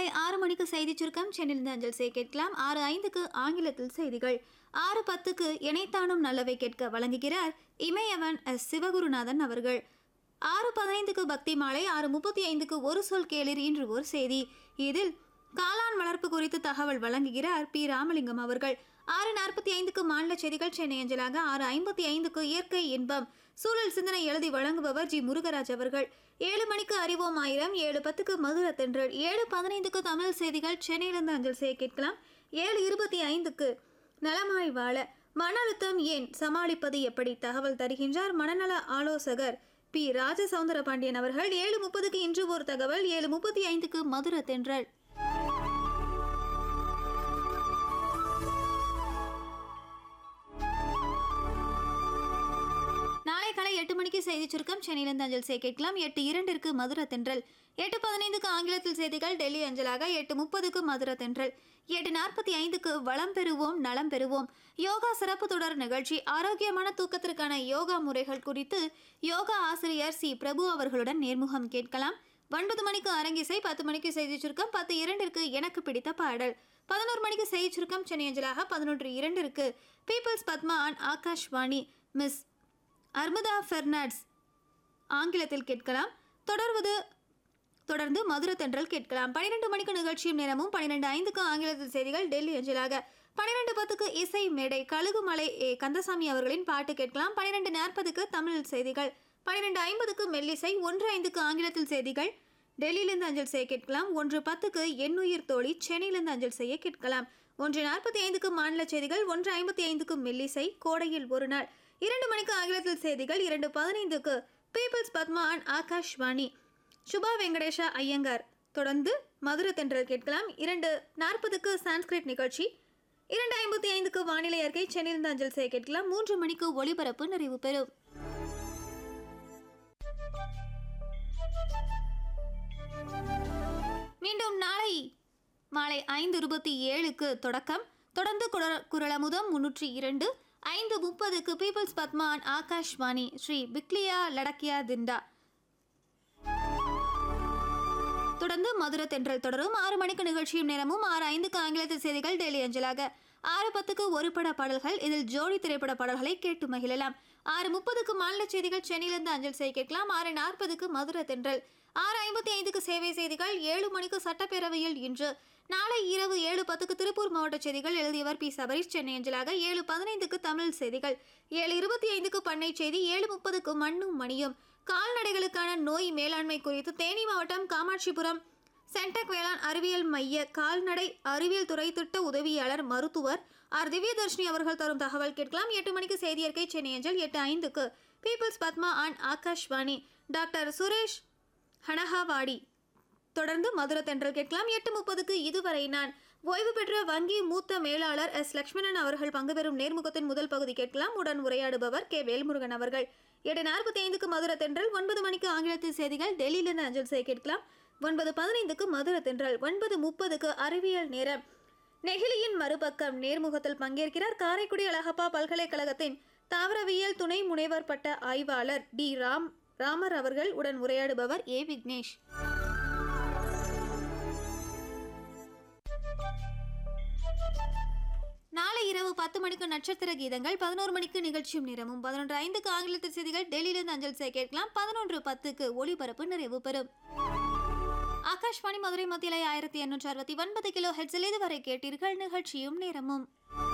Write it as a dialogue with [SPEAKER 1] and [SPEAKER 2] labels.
[SPEAKER 1] ஆறு மணிக்கு செய்தி சுருக்கம் சென்னையிலிருந்து அஞ்சல் செய்ய கேட்கலாம் ஆறு ஐந்துக்கு ஆங்கிலத்தில் செய்திகள் ஆறு பத்துக்கு இணைத்தானும் நல்லவை கேட்க வழங்குகிறார் இமயவன் எஸ் சிவகுருநாதன் அவர்கள் ஆறு பதினைந்துக்கு பக்தி மாலை ஆறு முப்பத்தி ஐந்துக்கு ஒரு சொல் கேளிர் இன்று ஒரு செய்தி இதில் காளான் வளர்ப்பு குறித்து தகவல் வழங்குகிறார் பி ராமலிங்கம் அவர்கள் ஆறு நாற்பத்தி ஐந்துக்கு மாநில செய்திகள் சென்னை அஞ்சலாக ஆறு ஐம்பத்தி ஐந்துக்கு இயற்கை இன்பம் சூழல் சிந்தனை எழுதி வழங்குபவர் ஜி முருகராஜ் அவர்கள் ஏழு மணிக்கு அறிவோம் ஆயிரம் ஏழு பத்துக்கு மதுர தென்றல் ஏழு பதினைந்துக்கு தமிழ் செய்திகள் சென்னையிலிருந்து அஞ்சல் செய்ய கேட்கலாம் ஏழு இருபத்தி ஐந்துக்கு நலமாய் வாழ மன அழுத்தம் ஏன் சமாளிப்பது எப்படி தகவல் தருகின்றார் மனநல ஆலோசகர் பி ராஜசவுந்தர பாண்டியன் அவர்கள் ஏழு முப்பதுக்கு இன்று ஒரு தகவல் ஏழு முப்பத்தி ஐந்துக்கு மதுர தென்றல் நாளை காலை எட்டு மணிக்கு செய்தி சுருக்கம் சென்னையிலிருந்து அஞ்சல் செய்ய கேட்கலாம் எட்டு இரண்டிற்கு மதுர தென்றல் எட்டு பதினைந்துக்கு ஆங்கிலத்தில் செய்திகள் டெல்லி அஞ்சலாக எட்டு முப்பதுக்கு மதுர தென்றல் எட்டு நாற்பத்தி ஐந்துக்கு வளம் பெறுவோம் நலம் பெறுவோம் யோகா சிறப்பு தொடர் நிகழ்ச்சி ஆரோக்கியமான தூக்கத்திற்கான யோகா முறைகள் குறித்து யோகா ஆசிரியர் சி பிரபு அவர்களுடன் நேர்முகம் கேட்கலாம் ஒன்பது மணிக்கு அரங்கிசை பத்து மணிக்கு செய்தி சுருக்கம் பத்து இரண்டிற்கு எனக்கு பிடித்த பாடல் பதினோரு மணிக்கு செய்தி சுருக்கம் சென்னை அஞ்சலாக பதினொன்று இரண்டிற்கு peoples Padma and Akashvani miss அர்மதா பெர்னாட்ஸ் ஆங்கிலத்தில் கேட்கலாம் தொடர்வது தொடர்ந்து மதுர தென்றல் கேட்கலாம் பன்னிரெண்டு மணிக்கு நிகழ்ச்சியும் நேரமும் பன்னிரெண்டு ஐந்துக்கு ஆங்கிலத்தில் செய்திகள் டெல்லி அஞ்சலாக பன்னிரெண்டு பத்துக்கு இசை மேடை கழுகுமலை ஏ கந்தசாமி அவர்களின் பாட்டு கேட்கலாம் பன்னிரெண்டு நாற்பதுக்கு தமிழ் செய்திகள் பன்னிரெண்டு ஐம்பதுக்கு மெல்லிசை ஒன்று ஐந்துக்கு ஆங்கிலத்தில் செய்திகள் டெல்லியிலிருந்து அஞ்சல் செய்ய கேட்கலாம் ஒன்று பத்துக்கு எண்ணுயிர் தோழி சென்னையிலிருந்து அஞ்சல் செய்ய கேட்கலாம் ஒன்று நாற்பத்தி ஐந்துக்கு மாநில செய்திகள் ஒன்று ஐம்பத்தி ஐந்துக்கு மெல்லிசை கோடையில் ஒரு நாள் இரண்டு மணிக்கு ஆங்கிலத்தில் செய்திகள் இரண்டு பதினைந்துக்கு பீப்புள்ஸ் பத்மா அண்ட் ஆகாஷ்வாணி சுபா வெங்கடேஷா ஐயங்கார் தொடர்ந்து மதுரை தென்றல் கேட்கலாம் இரண்டு நாற்பதுக்கு சான்ஸ்கிரிட் நிகழ்ச்சி இரண்டு ஐம்பத்தி ஐந்துக்கு வானிலை அறிக்கை சென்னையிலிருந்து அஞ்சல் செய்ய கேட்கலாம் மூன்று மணிக்கு ஒளிபரப்பு நிறைவு பெறும் மீண்டும் நாளை மாலை ஐந்து இருபத்தி ஏழுக்கு தொடக்கம் தொடர்ந்து குர- குரலமுதம் முன்னூற்றி இரண்டு ஐந்து முப்பதுக்கு பீப்புள்ஸ் பத்மான் ஆகாஷ்வாணி ஸ்ரீ பிக்லியா லடக்கியா திண்டா தொடர்ந்து மதுரை தென்றல் தொடரும் ஆறு மணிக்கு நிகழ்ச்சியும் நேரமும் ஆறு ஐந்துக்கு ஆங்கிலத்தில் செய்திகள் டெய்லி அஞ்சலாக ஆறு பத்துக்கு ஒரு பட பாடல்கள் இதில் ஜோடி திரைப்பட பாடல்களை கேட்டு மகிழலாம் ஆறு முப்பதுக்கு மாநில செய்திகள் சென்னையிலிருந்து அஞ்சல் செய்ய கேட்கலாம் ஆறு நாற்பதுக்கு மதுரை தென்றல் ஆறு ஐம்பத்தி ஐந்துக்கு சேவை செய்திகள் ஏழு மணிக்கு சட்டப்பேரவையில் இன்று நாளை இரவு ஏழு பத்துக்கு திருப்பூர் மாவட்ட செய்திகள் எழுதியவர் பி சபரீஷ் சென்னை அஞ்சலாக ஏழு பதினைந்துக்கு தமிழ் செய்திகள் ஏழு இருபத்தி ஐந்துக்கு பண்ணை செய்தி ஏழு முப்பதுக்கு மண்ணும் மணியும் கால்நடைகளுக்கான நோய் மேலாண்மை குறித்து தேனி மாவட்டம் காமாட்சிபுரம் சென்டெக் வேளாண் அறிவியல் மைய கால்நடை அறிவியல் துறை திட்ட உதவியாளர் மருத்துவர் ஆர் திவ்யதர்ஷினி அவர்கள் தரும் தகவல் கேட்கலாம் எட்டு மணிக்கு செய்தி அறிக்கை சென்னை அஞ்சல் எட்டு ஐந்துக்கு peoples Padma and Akashvani doctor Suresh ஹனஹாவாடி தொடர்ந்து மதுரை தென்றல் கேட்கலாம் எட்டு முப்பதுக்கு இதுவரை நான் ஓய்வு பெற்ற வங்கி மூத்த மேலாளர் எஸ் லட்சுமணன் அவர்கள் பங்கு பெறும் நேர்முகத்தின் முதல் பகுதி கேட்கலாம் உடன் உரையாடுபவர் கே வேல்முருகன் அவர்கள் எட்டு நாற்பத்தி ஐந்துக்கு மதுரை தென்றல் ஒன்பது மணிக்கு ஆங்கிலத்தில் செய்திகள் டெல்லியிலிருந்து அஞ்சல் செய்ய கேட்கலாம் ஒன்பது பதினைந்துக்கு மதுரை தென்றல் ஒன்பது முப்பதுக்கு அறிவியல் நேரம் நெகிழியின் மறுபக்கம் நேர்முகத்தில் பங்கேற்கிறார் காரைக்குடி அழகப்பா பல்கலைக்கழகத்தின் தாவரவியல் துணை முனைவர் பட்ட ஆய்வாளர் டி ராம் ராமர் அவர்கள் உடன் உரையாடுபவர் ஏ விக்னேஷ் நாளை இரவு பத்து மணிக்கு நட்சத்திர கீதங்கள் பதினோரு மணிக்கு நிகழ்ச்சியும் நேரமும் பதினொன்று ஐந்துக்கு ஆங்கிலத்தில் செய்திகள் டெல்லியிலிருந்து அஞ்சல் செய்ய கேட்கலாம் பதினொன்று பத்துக்கு ஒளிபரப்பு நிறைவு பெறும் ஆகாஷ்வாணி மதுரை மத்தியிலை ஆயிரத்தி எண்ணூற்று அறுபத்தி ஒன்பது கிலோ ஹெட்ஸில் இதுவரை கேட்டீர்கள் நிகழ்ச்சியும் நேரமும்